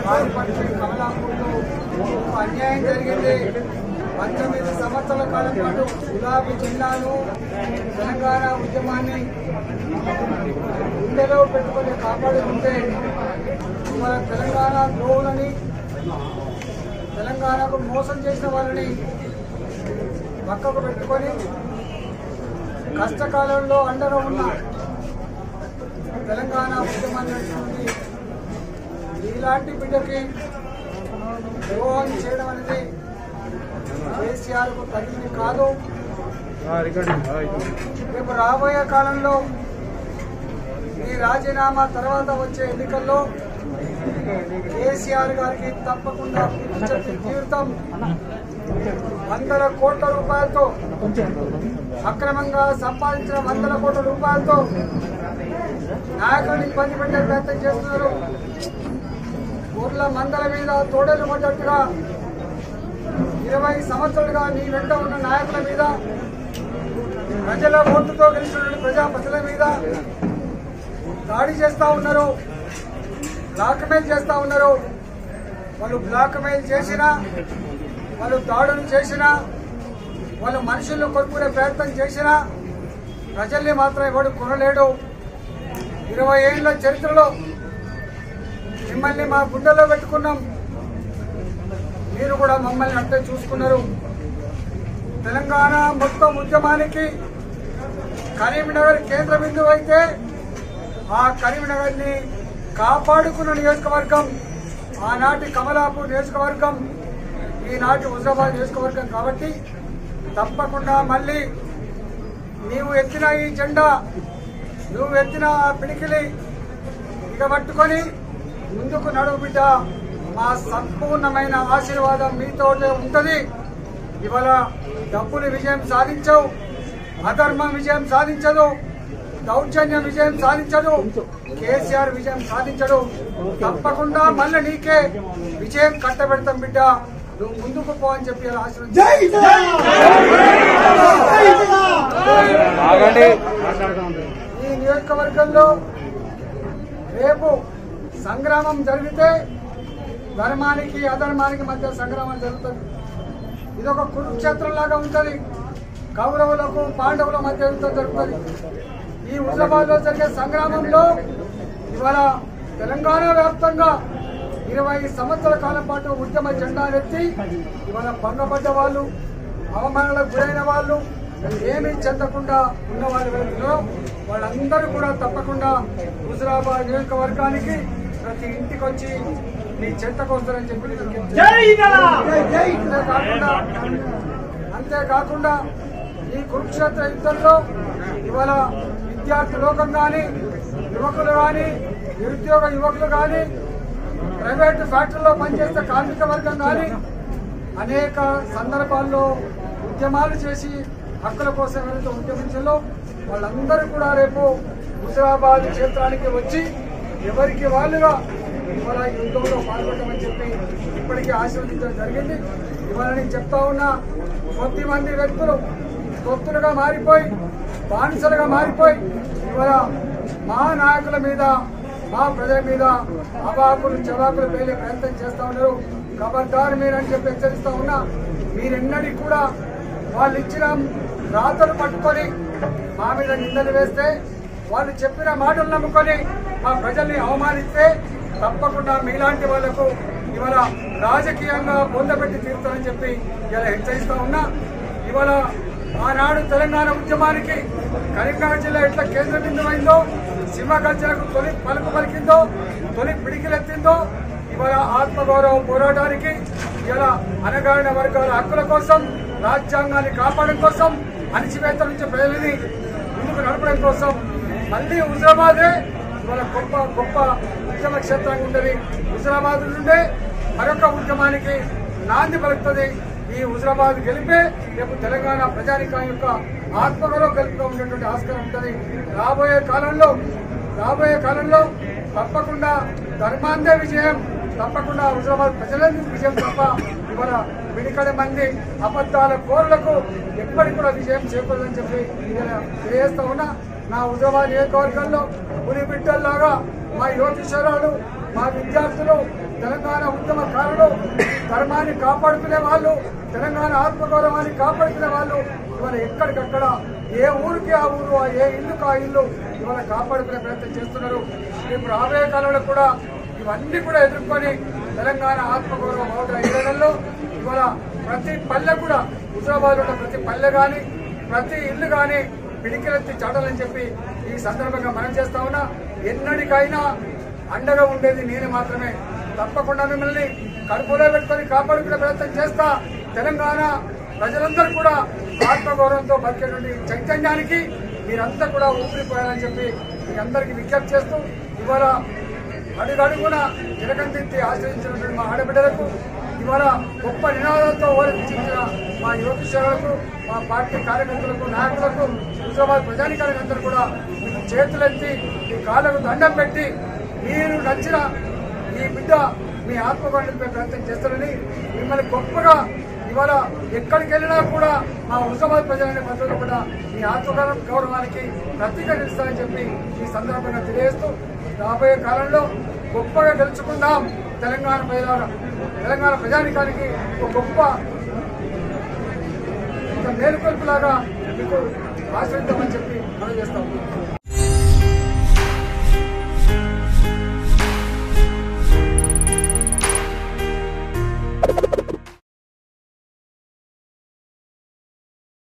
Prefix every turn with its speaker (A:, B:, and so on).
A: బాలుపట్టి కమలాపూర్లో అన్యాయం జరిగింది పంతొమ్మిది సంవత్సరాల కాలం పాటు గులాబీ జిల్లాను తెలంగాణ ఉద్యమాన్ని గుండెలో పెట్టుకొని కాపాడుకుంటే ఇవాళ తెలంగాణ ద్రోహులని తెలంగాణకు మోసం చేసిన వాళ్ళని పక్కకు పెట్టుకొని కష్టకాలంలో అండగా ఉన్న తెలంగాణ ఉద్యమాన్ని నడిపినటువంటి ఇలాంటి బిడ్డకి ద్రోహం చేయడం అనేది కేసీఆర్కు తగింది కాదు రేపు రాబోయే కాలంలో ఈ రాజీనామా తర్వాత వచ్చే ఎన్నికల్లో కేసీఆర్ గారికి తప్పకుండా బుద్ధి తీర్థం వందల కోట్ల రూపాయలతో అక్రమంగా సంపాదించిన వందల కోట్ల రూపాయలతో నాయకులను ఇబ్బంది పెట్టే ప్రయత్నం చేస్తున్నారు ఊర్ల మందల మీద తోడేలు పడ్డట్టుగా ఇరవై సంవత్సరాలుగా నీ వెంట ఉన్న నాయకుల మీద ప్రజల ఓటుతో గెలిచినటువంటి ప్రజాప్రతినిధుల మీద దాడి చేస్తా ఉన్నారు బ్లాక్మెయిల్ చేస్తా ఉన్నారు వాళ్ళు బ్లాక్మెయిల్ చేసినా వాళ్ళు దాడులు చేసినా వాళ్ళు మనుషులను కొనుక్కునే ప్రయత్నం చేసినా ప్రజల్ని మాత్రం ఎవడు కొనలేడు ఇరవై ఏళ్ల చరిత్రలో మిమ్మల్ని మా గుండెలో పెట్టుకున్నాం మీరు కూడా మమ్మల్ని అంటే చూసుకున్నారు తెలంగాణ మొత్తం ఉద్యమానికి కరీంనగర్ కేంద్ర బిందువు అయితే ఆ కరీంనగర్ ని కాపాడుకున్న నియోజకవర్గం ఆనాటి కమలాపూర్ నియోజకవర్గం ఈనాటి హుజరాబాద్ నియోజకవర్గం కాబట్టి తప్పకుండా మళ్ళీ నీవు ఎత్తిన ఈ జెండా నువ్వు ఎత్తిన ఆ పిడికిలి ఇక పట్టుకొని ముందుకు నడువు బిడ్డ మా సంపూర్ణమైన ఆశీర్వాదం మీతోటే ఉంటది ఇవాళ డబ్బులు విజయం సాధించవు అధర్మం విజయం సాధించదు దౌర్జన్యం విజయం సాధించదు కేసీఆర్ విజయం సాధించడు తప్పకుండా మళ్ళీ నీకే విజయం కట్టబెడతాం బిడ్డ నువ్వు ముందుకు పో అని చెప్పి ఇలా ఆశీర్వదించారు ఈ నియోజకవర్గంలో రేపు సంగ్రామం జరిగితే ధర్మానికి అధర్మానికి మధ్య సంగ్రామం జరుగుతుంది ఇది ఒక కురుక్షేత్రం లాగా ఉంటుంది కౌరవులకు పాండవుల మధ్య యుద్ధం జరుగుతుంది ఈ హుజరాబాద్ లో జరిగే సంగ్రామంలో ఇవాళ తెలంగాణ వ్యాప్తంగా ఇరవై సంవత్సరాల కాలం పాటు ఉద్యమ జెండానెత్తి ఇవాళ భంగపడ్డ వాళ్ళు అవమానాలకు గురైన వాళ్ళు ఏమీ చెందకుండా ఉన్న వాళ్ళు ఎవరైతున్నారో వాళ్ళందరూ కూడా తప్పకుండా హుజరాబాద్ నియోజకవర్గానికి ప్రతి ఇంటికి వచ్చి మీ చెంతకు వస్తారని చెప్పి నేను విజ్ఞప్తి అంతేకాకుండా అంతేకాకుండా ఈ కురుక్షేత్ర యుద్ధంలో ఇవాళ విద్యార్థి లోకం కానీ యువకులు కానీ నిరుద్యోగ యువకులు కానీ ప్రైవేట్ ఫ్యాక్టరీలో పనిచేసే కార్మిక వర్గం కానీ అనేక సందర్భాల్లో ఉద్యమాలు చేసి హక్కుల కోసం ఎవరైతే ఉద్యమించాలో వాళ్ళందరూ కూడా రేపు హుజరాబాద్ క్షేత్రానికి వచ్చి ఎవరికి వాళ్ళుగా ఇవాళ ఈ యుద్ధంలో పాల్గొనమని చెప్పి ఇప్పటికీ ఆశీర్వదించడం జరిగింది ఇవాళ నేను చెప్తా ఉన్నా కొద్ది మంది వ్యక్తులు తొత్తులుగా మారిపోయి బానిసలుగా మారిపోయి ఇవాళ మా నాయకుల మీద మా ప్రజల మీద అవాకులు చవాకులు పేలే ప్రయత్నం చేస్తా ఉన్నారు ఖబర్దారు మీరని చెప్పి హెచ్చరిస్తా ఉన్నా మీరెన్నడికి కూడా వాళ్ళు ఇచ్చిన రాతలు పట్టుకొని మా మీద నిందలు వేస్తే వాళ్ళు చెప్పిన మాటలు నమ్ముకొని మా ప్రజల్ని అవమానిస్తే తప్పకుండా మీలాంటి వాళ్లకు ఇవాళ రాజకీయంగా పొందబెట్టి తీరుతారని చెప్పి ఇలా హెచ్చరిస్తా ఉన్నా ఇవాళ ఆనాడు తెలంగాణ ఉద్యమానికి కరీంనగర్ జిల్లా ఎట్లా కేంద్ర బిందువైందో సింహగర్జనకు తొలి పలుకు పలికిందో తొలి పిడికిలెత్తిందో ఇవాళ ఆత్మగౌరవ పోరాటానికి ఇలా అనగారిన వర్గాల హక్కుల కోసం రాజ్యాంగాన్ని కాపాడడం కోసం అణిచివేత నుంచి ప్రజలని ముందుకు నడపడం కోసం మళ్ళీ హుజరాబాదే ఇవాళ గొప్ప గొప్ప ఉద్యమ క్షేత్రంగా ఉండేది హుజరాబాద్ నుండే మరొక ఉద్యమానికి నాంది పలుకుతుంది ఈ హుజరాబాద్ గెలిపే రేపు తెలంగాణ ప్రజానికం యొక్క ఆత్మగౌరవ గెలుపుగా ఉండేటువంటి ఆస్కారం ఉంటుంది రాబోయే కాలంలో రాబోయే కాలంలో తప్పకుండా ధర్మాందే విజయం తప్పకుండా హుజరాబాద్ ప్రజలందరి విజయం తప్ప ఇవాళ విడికడ మంది అబద్ధాల కోరులకు ఎప్పటికి కూడా విజయం చేకూరదని చెప్పి నేను తెలియజేస్తా ఉన్నా నా హుజరాబాద్ నియోజకవర్గంలో పులి బిడ్డల్లాగా మా యువకిషోరాలు మా విద్యార్థులు తెలంగాణ ఉద్యమకారులు ధర్మాన్ని కాపాడుకునే వాళ్ళు తెలంగాణ ఆత్మగౌరవాన్ని కాపాడుకునే వాళ్ళు ఇవాళ ఎక్కడికక్కడ ఏ ఊరికి ఆ ఊరు ఏ ఇల్లుకు ఆ ఇల్లు ఇవాళ కాపాడుకునే ప్రయత్నం చేస్తున్నారు రేపు రాబోయే కాలంలో కూడా ఇవన్నీ కూడా ఎదుర్కొని తెలంగాణ ఆత్మగౌరవ హోదా ఏరియాలలో ఇవాళ ప్రతి పల్లె కూడా హుజరాబాద్ ఉన్న ప్రతి పల్లె కానీ ప్రతి ఇల్లు కానీ పిడికిలెత్తి చాటాలని చెప్పి ఈ సందర్భంగా మనం చేస్తా ఉన్నా ఎన్నటికైనా అండగా ఉండేది నేను మాత్రమే తప్పకుండా మిమ్మల్ని కడుపులో పెట్టుకొని కాపాడుకునే ప్రయత్నం చేస్తా తెలంగాణ ప్రజలందరూ కూడా ఆత్మగౌరవంతో బతికేటువంటి చైతన్యానికి మీరంతా కూడా ఊపిరిపోయాలని చెప్పి మీ అందరికీ విజ్ఞప్తి చేస్తూ ఇవాళ అడుగడుగున జనకందించి ఆశ్రయించినటువంటి మా ఆడబిడ్డలకు ఇవాళ గొప్ప నినాదాలతో ఓరించిన మా యువత సేవలకు మా పార్టీ కార్యకర్తలకు నాయకులకు హుజరాబాద్ ప్రజానికానికి అందరూ కూడా మీకు చేతులెత్తి మీ కాళ్ళకు దండం పెట్టి మీరు నచ్చిన ఈ బిడ్డ మీ ఆత్మగౌరవంపై ప్రయత్నం చేస్తారని మిమ్మల్ని గొప్పగా ఇవాళ ఎక్కడికి వెళ్ళినా కూడా మా హుజరాబాద్ ప్రజలని భద్రత కూడా మీ ఆత్మగౌరవ గౌరవానికి ప్రతీక నిలుస్తారని చెప్పి ఈ సందర్భంగా తెలియజేస్తూ రాబోయే కాలంలో గొప్పగా గెలుచుకుందాం తెలంగాణ ప్రజల తెలంగాణ ప్రజానికానికి ఒక గొప్ప ఒక మేలుకొల్పులాగా మీకు ఆశ్రయిద్దామని చెప్పి మనం చేస్తాం